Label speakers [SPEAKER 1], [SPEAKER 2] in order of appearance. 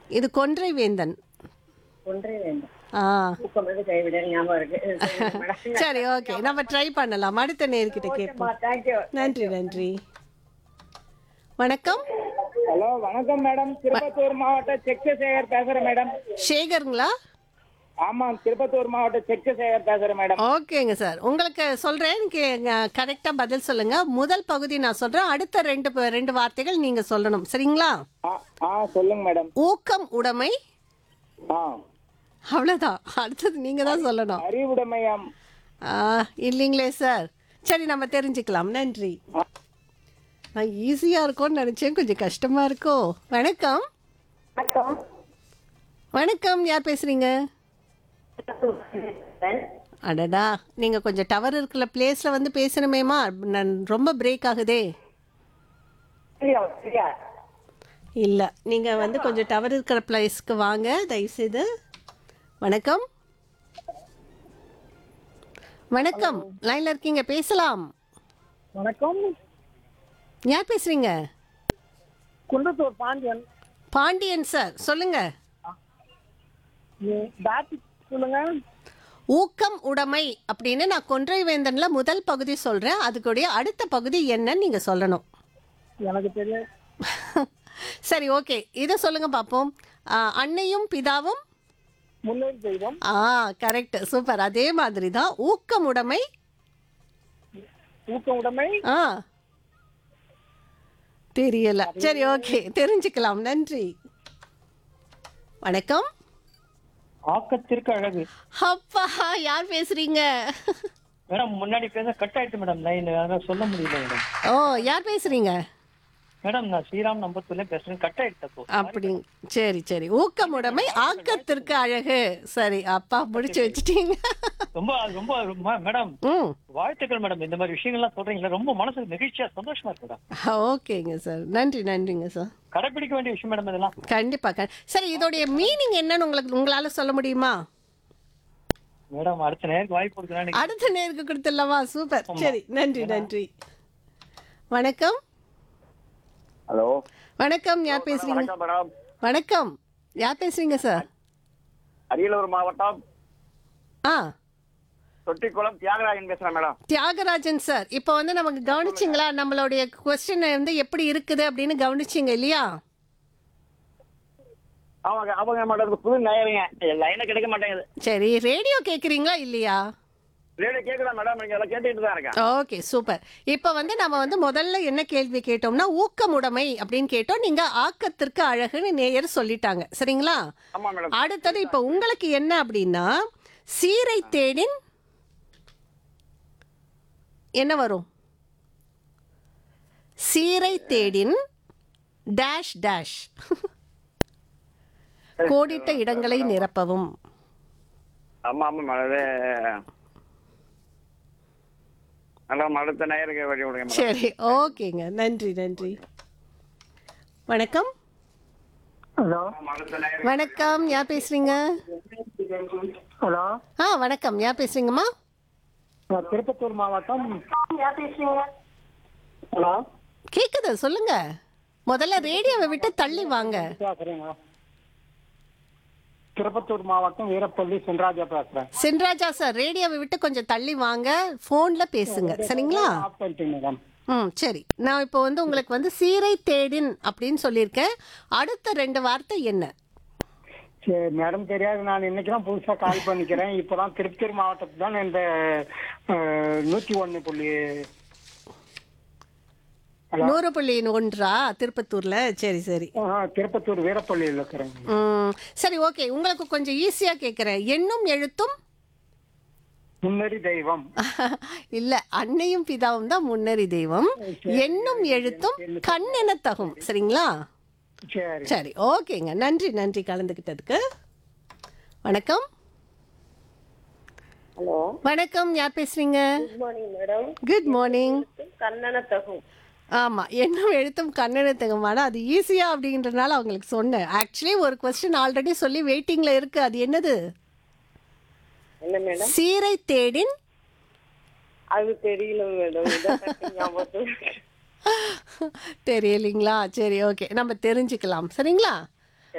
[SPEAKER 1] இது கொன்றை வேந்தன்
[SPEAKER 2] ஒன்றே வேண்டும்
[SPEAKER 1] ஆ
[SPEAKER 2] ஊக்கமாக கைவிட ஞாபகம் இருக்கு மேடம்
[SPEAKER 1] சரி ஓகே நம்ம ட்ரை பண்ணலாம் அடுத்த நேர்கிட்ட கேட்போம்
[SPEAKER 2] தேங்க்யூ
[SPEAKER 1] நன்றி நன்றி வணக்கம்
[SPEAKER 3] ஹலோ வணக்கம் மேடம் திருப்பத்தூர் மாவட்ட செக்கசேகர் பேசுறேன் மேடம்
[SPEAKER 1] சேகருங்களா
[SPEAKER 3] ஆமாம் திருப்பத்தூர் மாவட்ட செக்கசேகர் பேசுறேன் மேடம்
[SPEAKER 1] ஓகேங்க சார் உங்களுக்கு சொல்றேன் கரெக்டா பதில் சொல்லுங்க முதல் பகுதி நான் சொல்றேன் அடுத்த ரெண்டு ப- ரெண்டு வார்த்தைகள் நீங்க சொல்லணும் சரிங்களா
[SPEAKER 3] ஆ ஆ சொல்லுங்க மேடம்
[SPEAKER 1] ஊக்கம் உடைமை
[SPEAKER 3] ஆ
[SPEAKER 1] அவ்வளவுதான் அடுத்தது நீங்க தான் சொல்லணும்
[SPEAKER 3] அறிவுடைமையாம்
[SPEAKER 1] ஆ, இல்லைங்களே சார் சரி நம்ம தெரிஞ்சுக்கலாம் நன்றி நான் ஈஸியா இருக்கும்னு நினைச்சேன் கொஞ்சம் கஷ்டமா இருக்கோ வணக்கம்
[SPEAKER 2] வணக்கம்
[SPEAKER 1] வணக்கம் யார் பேசுறீங்க அடடா நீங்க கொஞ்சம் டவர் இருக்கிற பிளேஸ்ல வந்து பேசணுமேமா நான் ரொம்ப பிரேக் ஆகுதே
[SPEAKER 2] சரியா சரியா
[SPEAKER 1] இல்ல நீங்க வந்து கொஞ்சம் டவர் இருக்கிற பிளேஸ்க்கு வாங்க தயவுசெய்து வணக்கம் வணக்கம் லைன்ல இருக்கீங்க பேசலாம்
[SPEAKER 3] வணக்கம்
[SPEAKER 1] யார் பேசுறீங்க
[SPEAKER 3] குன்றத்தூர் பாண்டியன்
[SPEAKER 1] பாண்டியன் சார் சொல்லுங்க
[SPEAKER 3] பேட் சொல்லுங்க
[SPEAKER 1] ஊக்கம் உடைமை அப்படின்னு நான் கொன்றை வேந்தன்ல முதல் பகுதி சொல்றேன் அதுக்குடைய அடுத்த பகுதி என்னன்னு நீங்க சொல்லணும்
[SPEAKER 3] எனக்கு தெரியும்
[SPEAKER 1] சரி ஓகே இதை சொல்லுங்க பார்ப்போம் ஆ, அன்னையும் பிதாவும்
[SPEAKER 3] முன்னேறி தெய்வம்
[SPEAKER 1] ஆ கரெக்ட் சூப்பர் அதே மாதிரி தான் ஊக்கம் உடைமை
[SPEAKER 3] ஊக்க உடைமை
[SPEAKER 1] ஆ தெரியல சரி ஓகே தெரிஞ்சுக்கலாம் நன்றி வணக்கம்
[SPEAKER 3] ஆக்கத்திற்கு அழகு
[SPEAKER 1] அப்பா யார் பேசுறீங்க
[SPEAKER 3] மேடம் முன்னாடி பேச கட் ஆயிட்டு மேடம் லைன் அதெல்லாம் சொல்ல முடியல மேடம்
[SPEAKER 1] ஓ யார் பேசுறீங்க
[SPEAKER 3] மேடம் நான் ஸ்ரீராம் நம்பத்தூர்ல பேசுறேன் கட் ஆயிட்டு
[SPEAKER 1] அப்படி சரி சரி ஊக்கமுடைமை ஆக்கத்திற்கு அழகு சரி அப்பா முடிச்சு வச்சிட்டீங்க
[SPEAKER 3] ரொம்ப ரொம்ப ரொம்ப மேடம்
[SPEAKER 1] ம்
[SPEAKER 3] வாழ்த்துக்கள் மேடம் இந்த மாதிரி விஷயங்கள்லாம் சொல்றீங்களா ரொம்ப மனசுக்கு மகிழ்ச்சியா சந்தோஷமா இருக்கு மேடம்
[SPEAKER 1] ஓகேங்க சார் நன்றி நன்றிங்க சார்
[SPEAKER 3] கடைபிடிக்க வேண்டிய விஷயம் மேடம் இதெல்லாம்
[SPEAKER 1] கண்டிப்பா க- சரி இதோடைய மீனிங் என்னன்னு உங்களுக்கு உங்களால சொல்ல முடியுமா
[SPEAKER 3] மேடம் அடுத்த நேருக்கு வாய்ப்பு கொடுக்குறேன்
[SPEAKER 1] அடுத்த நேருக்கு கொடுத்துடலாமா சூப்பர் சரி நன்றி நன்றி வணக்கம்
[SPEAKER 4] ஹலோ
[SPEAKER 1] வணக்கம் யார் பேசுறீங்க
[SPEAKER 4] வணக்கம் மேடம்
[SPEAKER 1] வணக்கம் யார் பேசுறீங்க சார்
[SPEAKER 4] அரியலூர் மாவட்டம்
[SPEAKER 1] ஆ
[SPEAKER 4] தொட்டிக்குளம் தியாகராஜன் பேசுறேன் மேடம்
[SPEAKER 1] தியாகராஜன் சார் இப்போ வந்து நமக்கு கவனிச்சிங்களா நம்மளுடைய கொஸ்டின் வந்து எப்படி இருக்குது அப்படின்னு கவனிச்சிங்க இல்லையா
[SPEAKER 4] அவங்க அவங்க மேடம் புது நேயருங்க லைனை கிடைக்க மாட்டேங்குது
[SPEAKER 1] சரி ரேடியோ கேட்குறீங்களா இல்லையா
[SPEAKER 4] ரேடியோ கேக்குதா மேடம் நீங்க எல்லாம் கேட்டுட்டு தான் இருக்கேன்
[SPEAKER 1] ஓகே சூப்பர் இப்போ வந்து நம்ம வந்து முதல்ல என்ன கேள்வி கேட்டோம்னா ஊக்கமுடைமை அப்படின்னு கேட்டோம் நீங்க ஆக்கத்திற்கு அழகுன்னு நேயர் சொல்லிட்டாங்க சரிங்களா
[SPEAKER 4] ஆமா மேடம்
[SPEAKER 1] அடுத்தது இப்போ உங்களுக்கு என்ன அப்படின்னா சீரை தேடின் என்ன வரும் சீரை தேடின் டேஷ் டேஷ் கோடிட்ட இடங்களை நிரப்பவும்
[SPEAKER 4] ஆமா ஆமா மேடம் இது மேடம் அடுத்த நேயருக்கு வழி விடுங்க மேடம்
[SPEAKER 1] சரி ஓகேங்க நன்றி நன்றி வணக்கம்
[SPEAKER 3] ஹலோ
[SPEAKER 4] அடுத்த நேயருக்கு
[SPEAKER 1] வணக்கம் யார் பேசுறீங்க
[SPEAKER 3] ஹலோ
[SPEAKER 1] ஆ வணக்கம் யார் பேசுறீங்கம்மா
[SPEAKER 3] நான் திருப்பத்தூர் மாவட்டம் ஹலோ
[SPEAKER 1] கேக்குது சொல்லுங்க முதல்ல ரேடியோவை விட்டு தள்ளி வாங்க
[SPEAKER 3] பேசுறேங்க திருப்பத்தூர் மாவட்டம் வீரப்பள்ளி சென்ராஜா பேசுறேன்
[SPEAKER 1] சின்ராஜா சார் ரேடியோவை விட்டு கொஞ்சம் தள்ளி வாங்க ஃபோன்ல பேசுங்க சரிங்களா
[SPEAKER 3] ஆஃப் பண்ணிட்டேன் மேடம்
[SPEAKER 1] ம் சரி நான் இப்போ வந்து உங்களுக்கு வந்து சீரை தேடின் அப்படின்னு சொல்லியிருக்கேன் அடுத்த ரெண்டு வார்த்தை என்ன
[SPEAKER 3] சரி மேடம் தெரியாது நான் இன்னைக்கு தான் புதுசா கால் பண்ணிக்கிறேன் இப்போதான் திருப்பத்தூர் மாவட்டத்துக்கு தான் இந்த அஹ், நூத்தி ஒண்ணு புள்ளி
[SPEAKER 1] நூறு புள்ளி ஒன்றா திருப்பத்தூர்ல சரி சரி
[SPEAKER 3] ஆஹ், திருப்பத்தூர் வீரப்பள்ளியில் இருக்கிறேன்
[SPEAKER 1] ம், சரி ஓகே உங்களுக்கு கொஞ்சம் ஈஸியா கேட்குறேன் எண்ணும் எழுத்தும்
[SPEAKER 3] முன்னறி தெய்வம்
[SPEAKER 1] இல்ல அன்னையும் பிதாவும் தான் முன்னறி தெய்வம் எண்ணும் எழுத்தும் கண்ணென தகும் சரிங்களா
[SPEAKER 3] சரி
[SPEAKER 1] சரி ஓகேங்க நன்றி நன்றி கலந்துக்கிட்டதுக்கு வணக்கம்
[SPEAKER 2] ஹலோ
[SPEAKER 1] வணக்கம் யார் பேசுறீங்க
[SPEAKER 2] good morning madam
[SPEAKER 1] good morning
[SPEAKER 2] கண்ணன தகும்
[SPEAKER 1] ஆமா எண்ணும் எழுத்தும் கண்ணென தகுமான அது ஈஸியா அப்படின்றனால அவங்களுக்கு சொன்னேன் ஆக்சுவலி ஒரு கொஸ்டின் ஆல்ரெடி சொல்லி வெயிட்டிங்ல இருக்கு அது என்னது
[SPEAKER 2] என்ன மேடம்
[SPEAKER 1] சீரை தேடின்
[SPEAKER 2] அது தெரியல மேடம் இதான் டக்குனு ஞாபகத்துக்கு
[SPEAKER 1] தெரியலைங்களா சரி ஓகே நம்ம தெரிஞ்சுக்கலாம் சரிங்களா